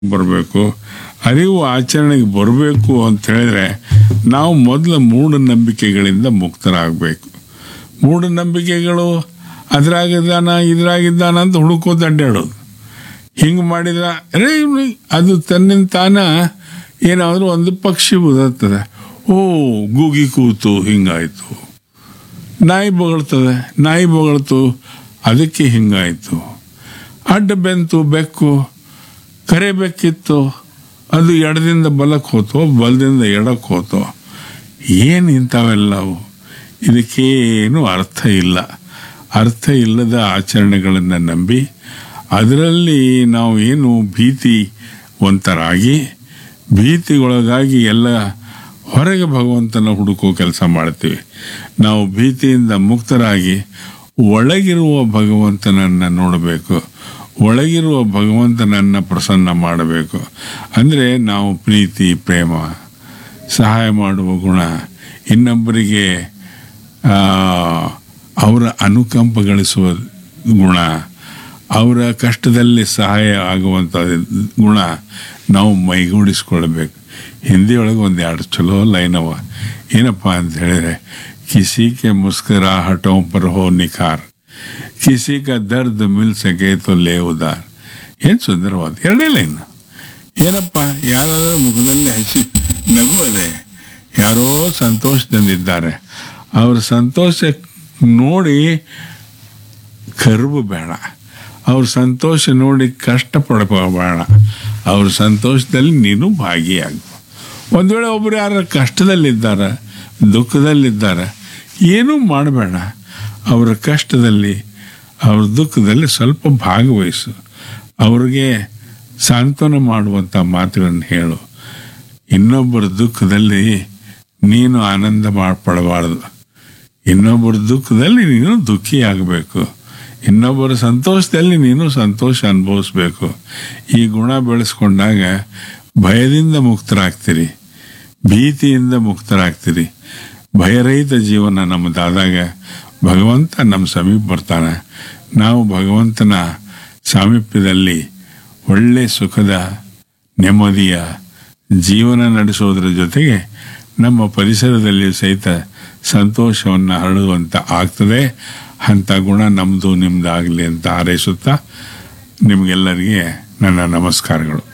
ಬರಬೇಕು ಅರಿವು ಆಚರಣೆಗೆ ಬರಬೇಕು ಅಂತ ಹೇಳಿದ್ರೆ ನಾವು ಮೊದಲು ಮೂಢನಂಬಿಕೆಗಳಿಂದ ಮುಕ್ತರಾಗಬೇಕು ಮೂಢನಂಬಿಕೆಗಳು ಅದ್ರಾಗಿದ್ದಾನ ಇದ್ರಾಗಿದ್ದಾನ ಅಂತ ಹುಡುಕೋದು ಅಡ್ಡಾಡೋದು ಹಿಂಗೆ ಮಾಡಿದ್ರ ಅರೇ ಇವ್ನು ಅದು ತನ್ನಿಂದ ತಾನ ಏನಾದರೂ ಒಂದು ಪಕ್ಷಿ ಬದುಕ್ತದೆ ಓ ಗೂಗಿ ಕೂತು ಹಿಂಗಾಯ್ತು ನಾಯಿ ಬೊಗಳ್ತದೆ ನಾಯಿ ಬೊಗಳ್ತು ಅದಕ್ಕೆ ಹಿಂಗಾಯ್ತು ಅಡ್ಡ ಬೆಂತು ಬೆಕ್ಕು ಕರೆ ಬೆಕ್ಕಿತ್ತು ಅದು ಎಡದಿಂದ ಬಲಕ್ಕೆ ಹೋತೋ ಬಲದಿಂದ ಎಡಕ್ಕೆ ಹೋತೋ ಏನು ಇಂಥವೆಲ್ಲವು ಇದಕ್ಕೇನು ಅರ್ಥ ಇಲ್ಲ ಅರ್ಥ ಇಲ್ಲದ ಆಚರಣೆಗಳನ್ನು ನಂಬಿ ಅದರಲ್ಲಿ ನಾವು ಏನು ಭೀತಿ ಒಂಥರಾಗಿ ಭೀತಿಗೊಳಗಾಗಿ ಎಲ್ಲ ಹೊರಗೆ ಭಗವಂತನ ಹುಡುಕೋ ಕೆಲಸ ಮಾಡ್ತೀವಿ ನಾವು ಭೀತಿಯಿಂದ ಮುಕ್ತರಾಗಿ ಒಳಗಿರುವ ಭಗವಂತನನ್ನು ನೋಡಬೇಕು ಒಳಗಿರುವ ಭಗವಂತನನ್ನು ಪ್ರಸನ್ನ ಮಾಡಬೇಕು ಅಂದರೆ ನಾವು ಪ್ರೀತಿ ಪ್ರೇಮ ಸಹಾಯ ಮಾಡುವ ಗುಣ ಇನ್ನೊಬ್ಬರಿಗೆ ಆ, ಅವರ ಅನುಕಂಪ ಗಳಿಸುವ ಗುಣ ಅವರ ಕಷ್ಟದಲ್ಲಿ ಸಹಾಯ ಆಗುವಂಥ ಗುಣ ನಾವು ಮೈಗೂಡಿಸ್ಕೊಳ್ಬೇಕು ಹಿಂದಿಯೊಳಗೆ ಒಂದು ಎರಡು ಚಲೋ ಲೈನ್ ಅವ ಏನಪ್ಪ ಅಂತ ಹೇಳಿದ್ರೆ ಕಿಸಿ ಕೆ ಮುಸ್ಕರಾಹಟೋ ಪರ್ ಹೋ ನಿಖಾರ್ ಕಿಸಿ ಕ ದರ್ದ್ ಮಿಲ್ ಸಕೆ ತೋ ಲೇ ಉದಾರ್ ಏನು ಸುಂದರವಾದ ಎರಡೇ ಲೈನ್ ಏನಪ್ಪ ಯಾರಾದರೂ ಮುಖದಲ್ಲಿ ಹಚ್ಚಿ ನಗು ಅದೇ ಯಾರೋ ಸಂತೋಷದಿಂದಿದ್ದಾರೆ ಅವ್ರ ಸಂತೋಷ ನೋಡಿ ಕರುಬು ಬೇಡ ಅವ್ರ ಸಂತೋಷ ನೋಡಿ ಕಷ್ಟಪಡಬೇಡ ಅವ್ರ ಸಂತೋಷದಲ್ಲಿ ನೀನು ಭಾಗಿಯಾಗು ಒಂದು ವೇಳೆ ಒಬ್ಬರು ಯಾರ ಕಷ್ಟದಲ್ಲಿದ್ದಾರೆ ದುಃಖದಲ್ಲಿದ್ದಾರೆ ಏನೂ ಮಾಡಬೇಡ ಅವರ ಕಷ್ಟದಲ್ಲಿ ಅವ್ರ ದುಃಖದಲ್ಲಿ ಸ್ವಲ್ಪ ಭಾಗವಹಿಸು ಅವ್ರಿಗೆ ಸಾಂತ್ವನ ಮಾಡುವಂಥ ಮಾತುಗಳನ್ನು ಹೇಳು ಇನ್ನೊಬ್ಬರ ದುಃಖದಲ್ಲಿ ನೀನು ಆನಂದ ಪಡಬಾರ್ದು ಇನ್ನೊಬ್ಬರ ದುಃಖದಲ್ಲಿ ನೀನು ದುಃಖಿಯಾಗಬೇಕು ಇನ್ನೊಬ್ಬರ ಸಂತೋಷದಲ್ಲಿ ನೀನು ಸಂತೋಷ ಅನುಭವಿಸ್ಬೇಕು ಈ ಗುಣ ಬೆಳೆಸ್ಕೊಂಡಾಗ ಭಯದಿಂದ ಮುಕ್ತರಾಗ್ತೀರಿ ಭೀತಿಯಿಂದ ಮುಕ್ತರಾಗ್ತೀರಿ ಭಯರಹಿತ ಜೀವನ ನಮ್ಮದಾದಾಗ ಭಗವಂತ ನಮ್ಮ ಸಮೀಪ ಬರ್ತಾನೆ ನಾವು ಭಗವಂತನ ಸಾಮೀಪ್ಯದಲ್ಲಿ ಒಳ್ಳೆ ಸುಖದ ನೆಮ್ಮದಿಯ ಜೀವನ ನಡೆಸೋದ್ರ ಜೊತೆಗೆ ನಮ್ಮ ಪರಿಸರದಲ್ಲಿ ಸಹಿತ ಸಂತೋಷವನ್ನು ಹರಡುವಂತ ಆಗ್ತದೆ ಅಂಥ ಗುಣ ನಮ್ಮದು ನಿಮ್ಮದಾಗಲಿ ಅಂತ ಹಾರೈಸುತ್ತಾ ನಿಮಗೆಲ್ಲರಿಗೆ ನನ್ನ ನಮಸ್ಕಾರಗಳು